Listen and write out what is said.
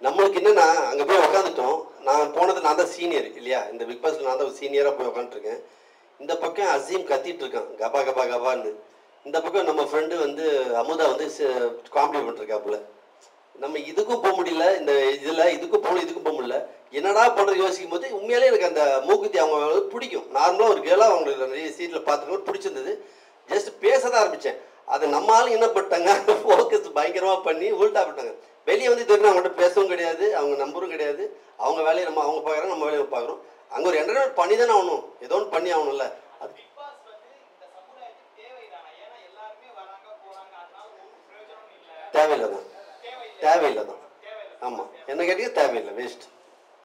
நம்மளுக்கு என்னன்னா அங்கே போய் உக்காந்துட்டோம் நான் போனது நான் தான் சீனியர் இல்லையா இந்த பிக் பாஸ்ல நான் தான் சீனியராக போய் உட்காந்துருக்கேன் இந்த பக்கம் அசீம் கத்திட்டு இருக்கான் கபா கபா கபான்னு இந்த பக்கம் நம்ம ஃப்ரெண்டு வந்து அமுதா வந்து காமெடி பண்ணிருக்காப்புல நம்ம இதுக்கும் போக முடியல இந்த இதில் இதுக்கும் போகணும் இதுக்கும் போக முடியல என்னடா பண்ணுறது யோசிக்கும் போது உண்மையாலே எனக்கு அந்த மூக்குத்தி அவங்க வந்து பிடிக்கும் நார்மலாக ஒரு கேளாக அவங்களுக்கு நிறைய சீட்டில் பார்த்துருக்கோம் பிடிச்சிருந்தது ஜஸ்ட் பேச தான் ஆரம்பித்தேன் அதை நம்ம ஆளுங்க என்ன பண்ணிட்டாங்க ஃபோக்கஸ் பயங்கரமாக பண்ணி உள்டா பண்ணிட்டாங்க வெளியே வந்து இது வரைக்கும் அவங்கள்ட்ட பேசவும் கிடையாது அவங்க நம்பரும் கிடையாது அவங்க வேலையை நம்ம அவங்க பார்க்குறோம் நம்ம வேலையை பார்க்குறோம் அங்கே ஒரு என்டர்டைன்மெண்ட் பண்ணி தானே ஆகணும் ஏதோ ஒன்று பண்ணி ஆகணும்ல அது பிக் பாஸ் வந்து இந்த சமுதாயத்துக்கு தேவைதானா ஏன்னா எல்லாருமே வராங்க போறாங்க அதனால ஒரு பிரயோஜனமும் இல்ல தேவையில்லை தான் தேவையில்லை தேவையில்லை தான் தேவையில்லை ஆமாம் என்ன கேட்டீங்க தேவையில்லை வேஸ்ட்